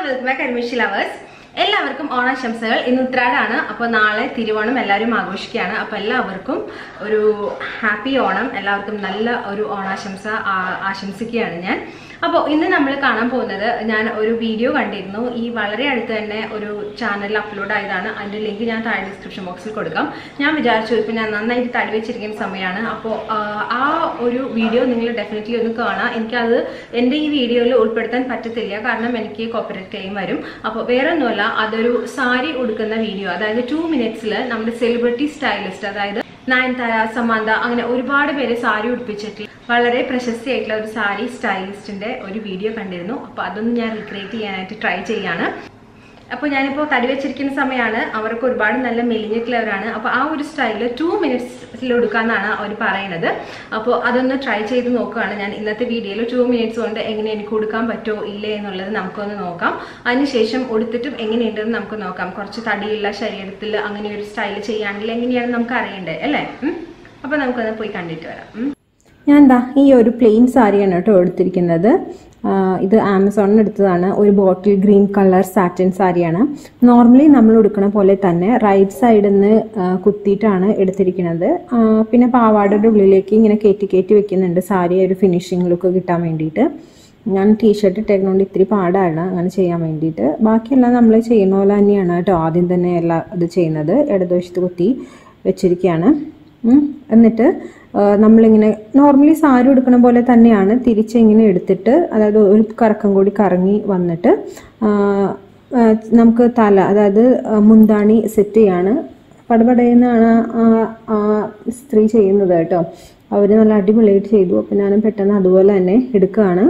Welcome back admission lovers എല്ലാവർക്കും ഓണാശംസകൾ ഇന്ന് ഉത്രാടാണ് അപ്പോൾ നാളെ തിരുവോണം എല്ലാവരും ആഘോഷിക്കുകയാണ് അപ്പോൾ എല്ലാവർക്കും ഒരു ഹാപ്പി ഓണം എല്ലാവർക്കും നല്ല ഒരു ഓണാശംസ ആ- ആശംസിക്കുകയാണ് ഞാൻ അപ്പോൾ ഇന്ന് നമ്മൾ കാണാൻ പോകുന്നത് ഞാൻ ഒരു വീഡിയോ കണ്ടിരുന്നു ഈ വളരെ അടുത്ത് തന്നെ ഒരു ചാനലിൽ അപ്ലോഡ് ആയതാണ് അതിൻ്റെ ലിങ്ക് ഞാൻ താഴെ ഡിസ്ക്രിപ്ഷൻ ബോക്സിൽ കൊടുക്കാം ഞാൻ വിചാരിച്ചു ഇപ്പം ഞാൻ നന്നായിട്ട് തടി വെച്ചിരിക്കുന്ന സമയമാണ് അപ്പോൾ ആ ഒരു വീഡിയോ നിങ്ങൾ ഡെഫിനറ്റ്ലി ഒന്ന് കാണാം എനിക്കത് എൻ്റെ ഈ വീഡിയോയിൽ ഉൾപ്പെടുത്താൻ പറ്റത്തില്ല കാരണം എനിക്ക് കോപ്പറേറ്റ് ക്ലെയിം വരും അപ്പോൾ വേറെ ഒന്നുമല്ല അതൊരു സാരി ഉടുക്കുന്ന വീഡിയോ അതായത് ടു മിനിറ്റ്സിൽ നമ്മുടെ സെലിബ്രിറ്റി സ്റ്റൈലിസ്റ്റ് അതായത് നയൻതാര സമാന്ത അങ്ങനെ ഒരുപാട് പേര് സാരി ഉടുപ്പിച്ചിട്ട് വളരെ പ്രശസ്തിയായിട്ടുള്ള ഒരു സാരി സ്റ്റൈലിസ്റ്റിന്റെ ഒരു വീഡിയോ കണ്ടിരുന്നു അപ്പോൾ അതൊന്ന് ഞാൻ റിക്രിയേറ്റ് ചെയ്യാനായിട്ട് ട്രൈ ചെയ്യാണ് അപ്പോൾ ഞാനിപ്പോൾ തടി വെച്ചിരിക്കുന്ന സമയമാണ് അവർക്ക് ഒരുപാട് നല്ല മെലിഞ്ഞിട്ടുള്ളവരാണ് അപ്പോൾ ആ ഒരു സ്റ്റൈല് ടു മിനിറ്റ്സിൽ എടുക്കാമെന്നാണ് അവർ പറയുന്നത് അപ്പോൾ അതൊന്ന് ട്രൈ ചെയ്ത് നോക്കുകയാണ് ഞാൻ ഇന്നത്തെ വീഡിയോയിൽ ടു മിനിറ്റ്സ് കൊണ്ട് എങ്ങനെ എനിക്ക് കൊടുക്കാൻ പറ്റുമോ ഇല്ലേ എന്നുള്ളത് നമുക്കൊന്ന് നോക്കാം അതിനുശേഷം ഉടുത്തിട്ടും എങ്ങനെയുണ്ടെന്ന് നമുക്ക് നോക്കാം കുറച്ച് തടിയുള്ള ശരീരത്തിൽ അങ്ങനെ ഒരു സ്റ്റൈൽ ചെയ്യുകയാണെങ്കിൽ എങ്ങനെയാണ് നമുക്ക് അറിയണ്ടേ അല്ലേ ഉം? അപ്പോൾ നമുക്കൊന്ന് പോയി കണ്ടിട്ട് വരാം ഉം. ഞാൻ എന്താ ഈ ഒരു പ്ലെയിൻ സാരിയാണ് കേട്ടോ എടുത്തിരിക്കുന്നത് ആ, ഇത് ആമസോണിൽ എടുത്തതാണ് ഒരു ബോട്ടിൽ ഗ്രീൻ കളർ സാറ്റിൻ സാരിയാണ് നോർമലി നമ്മൾ എടുക്കുന്ന പോലെ തന്നെ റൈറ്റ് സൈഡിൽ നിന്ന് കുത്തിയിട്ടാണ് എടുത്തിരിക്കുന്നത് ആ, പിന്നെ പാവാടയുടെ ഉള്ളിലേക്ക് ഇങ്ങനെ കയറ്റി കയറ്റി വെക്കുന്നുണ്ട് സാരി ഒരു ഫിനിഷിംഗ് ലുക്ക് കിട്ടാൻ വേണ്ടിയിട്ട് ഞാൻ ടീഷർട്ട് ഇട്ടേക്കുന്നതുകൊണ്ട് ഇത്തിരി പാടാണ് അങ്ങനെ ചെയ്യാൻ വേണ്ടിയിട്ട് ബാക്കിയെല്ലാം നമ്മൾ ചെയ്യുന്ന പോലെ തന്നെയാണ് കേട്ടോ ആദ്യം തന്നെ എല്ലാ ഇത് ചെയ്യുന്നത് ഇടതുവശത്ത് കുത്തി വെച്ചിരിക്കുകയാണ് ഉം. എന്നിട്ട് ആ, നമ്മളിങ്ങനെ നോർമലി സാരി എടുക്കുന്ന പോലെ തന്നെയാണ് തിരിച്ച് ഇങ്ങനെ എടുത്തിട്ട് അതായത് ഒരു കറക്കം കൂടി കറങ്ങി വന്നിട്ട് ആ, ആ, നമുക്ക് തല അതായത് ആ, മുന്താണി സെറ്റ് ചെയ്യാണ് പടപടയെന്നാണ് ആ ആ സ്ത്രീ ചെയ്യുന്നത് കേട്ടോ അവർ നല്ല അടിപൊളിയായിട്ട് ചെയ്തു അപ്പം ഞാനും പെട്ടെന്ന് അതുപോലെ തന്നെ എടുക്കുകയാണ്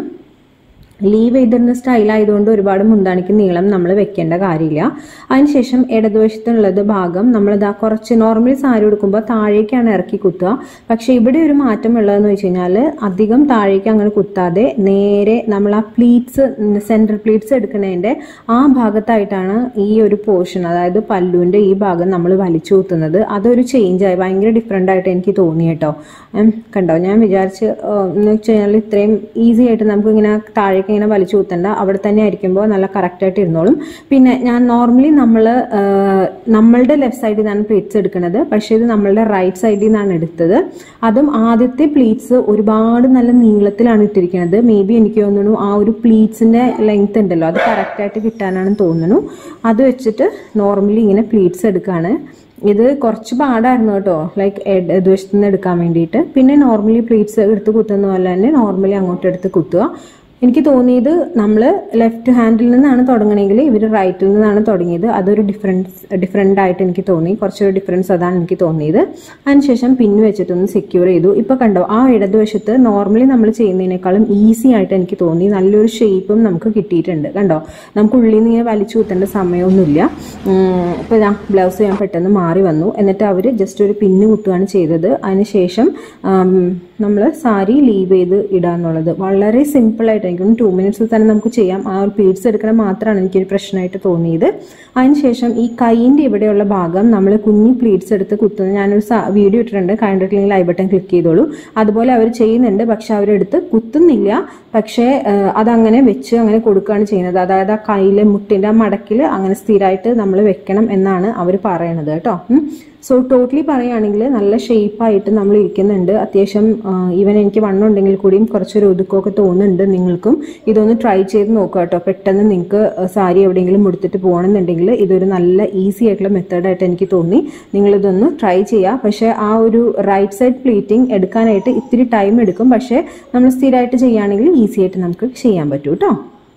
ലീവ് ചെയ്തിരുന്ന സ്റ്റൈൽ ആയതുകൊണ്ട് ഒരുപാട് മുന്താണിക്ക് നീളം നമ്മൾ വെക്കേണ്ട കാര്യമില്ല അതിനുശേഷം ഇടതുവശത്തുള്ളത് ഭാഗം നമ്മളിതാ കുറച്ച് നോർമലി സാരി എടുക്കുമ്പോൾ താഴേക്കാണ് ഇറക്കി കുത്തുക പക്ഷെ ഇവിടെ ഒരു മാറ്റം ഉള്ളതെന്ന് വെച്ച് കഴിഞ്ഞാൽ അധികം താഴേക്ക് അങ്ങനെ കുത്താതെ നേരെ നമ്മൾ ആ പ്ലീറ്റ്സ് സെൻട്രൽ പ്ലീറ്റ്സ് എടുക്കുന്നതിൻ്റെ ആ ഭാഗത്തായിട്ടാണ് ഈ ഒരു പോർഷൻ അതായത് പല്ലുവിൻ്റെ ഈ ഭാഗം നമ്മൾ വലിച്ചു കുത്തുന്നത് അതൊരു ചേഞ്ച് ആയി ഭയങ്കര ഡിഫറെൻ്റ് ആയിട്ട് എനിക്ക് തോന്നി കേട്ടോ ഉം, കണ്ടോ ഞാൻ വിചാരിച്ച് ഏഹ്, എന്ന് വെച്ച് കഴിഞ്ഞാൽ ഇത്രയും ഈസി ആയിട്ട് നമുക്ക് ഇങ്ങനെ താഴേക്ക് ഇങ്ങനെ വലിച്ചു കുത്തണ്ട അവിടെ തന്നെ ആയിരിക്കുമ്പോൾ നല്ല കറക്റ്റ് ആയിട്ട് ഇരുന്നോളും പിന്നെ ഞാൻ നോർമലി നമ്മൾ നമ്മളുടെ ലെഫ്റ്റ് സൈഡിൽ നിന്നാണ് പ്ലീറ്റ്സ് എടുക്കുന്നത് പക്ഷേ ഇത് നമ്മളുടെ റൈറ്റ് സൈഡിൽ നിന്നാണ് എടുത്തത് അതും ആദ്യത്തെ പ്ലീറ്റ്സ് ഒരുപാട് നല്ല നീളത്തിലാണ് ഇട്ടിരിക്കുന്നത് മേ ബി എനിക്ക് തോന്നുന്നു ആ ഒരു പ്ലീറ്റ്സിന്റെ ലെങ്ത് ഉണ്ടല്ലോ അത് കറക്റ്റ് ആയിട്ട് കിട്ടാനാണെന്ന് തോന്നുന്നു അത് വെച്ചിട്ട് നോർമലി ഇങ്ങനെ പ്ലീറ്റ്സ് എടുക്കുകയാണ് ഇത് കുറച്ച് പാടായിരുന്നു കേട്ടോ ലൈക്ക് ഇടതുവശത്ത് നിന്ന് എടുക്കാൻ വേണ്ടിയിട്ട് പിന്നെ നോർമലി പ്ലീറ്റ്സ് എടുത്ത് കുത്തുന്ന പോലെ തന്നെ നോർമലി അങ്ങോട്ട് എടുത്ത് കുത്തുക എനിക്ക് തോന്നിയത് നമ്മൾ ലെഫ്റ്റ് ഹാൻഡിൽ നിന്നാണ് തുടങ്ങണമെങ്കിൽ ഇവർ റൈറ്റിൽ നിന്നാണ് തുടങ്ങിയത് അതൊരു ഡിഫറൻസ് ഡിഫറെൻ്റ് ആയിട്ട് എനിക്ക് തോന്നി കുറച്ചൊരു ഡിഫറൻസ് അതാണ് എനിക്ക് തോന്നിയത് അതിനുശേഷം പിന്ന് വെച്ചിട്ടൊന്ന് സെക്യൂർ ചെയ്തു ഇപ്പോൾ കണ്ടോ ആ ഇടതുവശത്ത് നോർമലി നമ്മൾ ചെയ്യുന്നതിനേക്കാളും ഈസി ആയിട്ട് എനിക്ക് തോന്നി നല്ലൊരു ഷേപ്പും നമുക്ക് കിട്ടിയിട്ടുണ്ട് കണ്ടോ നമുക്ക് ഉള്ളിൽ നിന്ന് ഇങ്ങനെ വലിച്ചു കുത്തേണ്ട സമയമൊന്നുമില്ല ഇപ്പോൾ ഇതാ ബ്ലൗസ് ഞാൻ പെട്ടെന്ന് മാറി വന്നു എന്നിട്ട് അവർ ജസ്റ്റ് ഒരു പിന്ന് കുത്തുകയാണ് ചെയ്തത് അതിനുശേഷം നമ്മൾ സാരി ലീവ് ചെയ്ത് ഇടുക എന്നുള്ളത് വളരെ സിമ്പിളായിട്ട് എനിക്ക് ടു മിനിറ്റ്സിൽ തന്നെ നമുക്ക് ചെയ്യാം ആ ഒരു പീഡ്സ് എടുക്കണം മാത്രമാണ് എനിക്കൊരു പ്രശ്നമായിട്ട് തോന്നിയത് അതിനുശേഷം ഈ കൈയിൻ്റെ ഇവിടെയുള്ള ഭാഗം നമ്മൾ കുഞ്ഞി പ്ലീറ്റ്സ് എടുത്ത് കുത്തുന്നത് ഞാനൊരു വീഡിയോ ഇട്ടിട്ടുണ്ട് കണ്ടിട്ടില്ലെങ്കിൽ ഐ ബട്ടൺ ക്ലിക്ക് ചെയ്തോളൂ അതുപോലെ അവർ ചെയ്യുന്നുണ്ട് പക്ഷെ അവരെടുത്ത് കുത്തുന്നില്ല പക്ഷേ ആ, അതങ്ങനെ വെച്ച് അങ്ങനെ കൊടുക്കുകയാണ് ചെയ്യുന്നത് അതായത് ആ കയ്യിലെ മുട്ടിൻ്റെ ആ മടക്കിൽ അങ്ങനെ സ്ഥിരമായിട്ട് നമ്മൾ വെക്കണം എന്നാണ് അവർ പറയണത് കേട്ടോ സോ ടോട്ടലി പറയുകയാണെങ്കിൽ നല്ല ഷേപ്പായിട്ട് നമ്മൾ ഇരിക്കുന്നുണ്ട് അത്യാവശ്യം ഈവൻ എനിക്ക് വണ്ണം ഉണ്ടെങ്കിൽ കൂടിയും കുറച്ചൊരു ഒതുക്കമൊക്കെ തോന്നുന്നുണ്ട് നിങ്ങൾക്കും ഇതൊന്ന് ട്രൈ ചെയ്ത് നോക്കുക കേട്ടോ പെട്ടെന്ന് നിങ്ങൾക്ക് സാരി എവിടെയെങ്കിലും ഉടുത്തിട്ട് പോകണമെന്നുണ്ടെങ്കിൽ ഇതൊരു നല്ല ഈസി ആയിട്ടുള്ള മെത്തേഡായിട്ട് എനിക്ക് തോന്നി നിങ്ങളിതൊന്ന് ട്രൈ ചെയ്യുക പക്ഷേ ആ ഒരു റൈറ്റ് സൈഡ് പ്ലീറ്റിംഗ് എടുക്കാനായിട്ട് ഇത്തിരി ടൈം എടുക്കും പക്ഷേ നമ്മൾ സ്ഥിരമായിട്ട് ചെയ്യുകയാണെങ്കിൽ ഈസി ആയിട്ട് നമുക്ക് ചെയ്യാൻ പറ്റും കേട്ടോ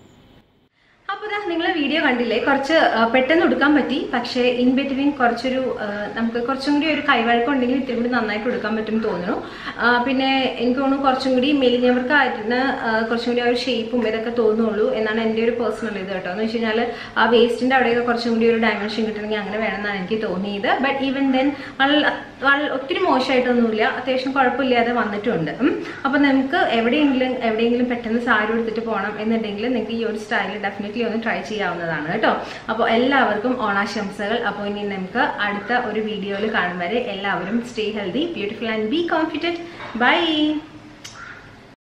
അപ്പോൾ ഇതാ നിങ്ങൾ വീഡിയോ കണ്ടില്ലേ കുറച്ച് ആ, പെട്ടെന്ന് എടുക്കാൻ പറ്റി പക്ഷേ ഇൻ ബിറ്റ്വീൻ കുറച്ചൊരു ആ, നമുക്ക് കുറച്ചും കൂടി ഒരു കൈവഴക്കം ഇത്തിരി കൂടി നന്നായിട്ട് എടുക്കാൻ പറ്റും എന്ന് തോന്നുന്നു ആ, പിന്നെ എനിക്ക് തോന്നുന്നു കുറച്ചും കൂടി മെലിഞ്ഞവർക്കായിരുന്നു ആ, കുറച്ചും കൂടി ആ ഒരു ഷേപ്പും ഇതൊക്കെ തോന്നുള്ളൂ എന്നാണ് എൻ്റെ ഒരു പേഴ്സണൽ ഇത് കേട്ടോ എന്ന് വെച്ച് കഴിഞ്ഞാൽ ആ വേസ്റ്റിൻ്റെ അവിടെയൊക്കെ കുറച്ചും കൂടി ഒരു ഡയമെൻഷൻ കിട്ടണമെങ്കിൽ അങ്ങനെ വേണമെന്നാണ് എനിക്ക് തോന്നിയത് ബട്ട് ഈവൻ ദെൻ വളരെ ഒത്തിരി മോശമായിട്ടൊന്നുമില്ല അത്യാവശ്യം കുഴപ്പമില്ലാതെ വന്നിട്ടുണ്ട് ഉം. അപ്പോൾ നമുക്ക് എവിടെയെങ്കിലും എവിടെയെങ്കിലും പെട്ടെന്ന് സാരി എടുത്തിട്ട് പോകണം എന്നുണ്ടെങ്കിൽ നിങ്ങൾക്ക് ഈ ഒരു സ്റ്റൈൽ ഡെഫിനറ്റ്ലി ഒന്ന് ട്രൈ ചെയ്യാവുന്നതാണ് കേട്ടോ അപ്പോൾ എല്ലാവർക്കും ഓണാശംസകൾ അപ്പോൾ ഇനി നമുക്ക് അടുത്ത ഒരു വീഡിയോയിൽ കാണും വരെ എല്ലാവരും stay healthy beautiful and be confident by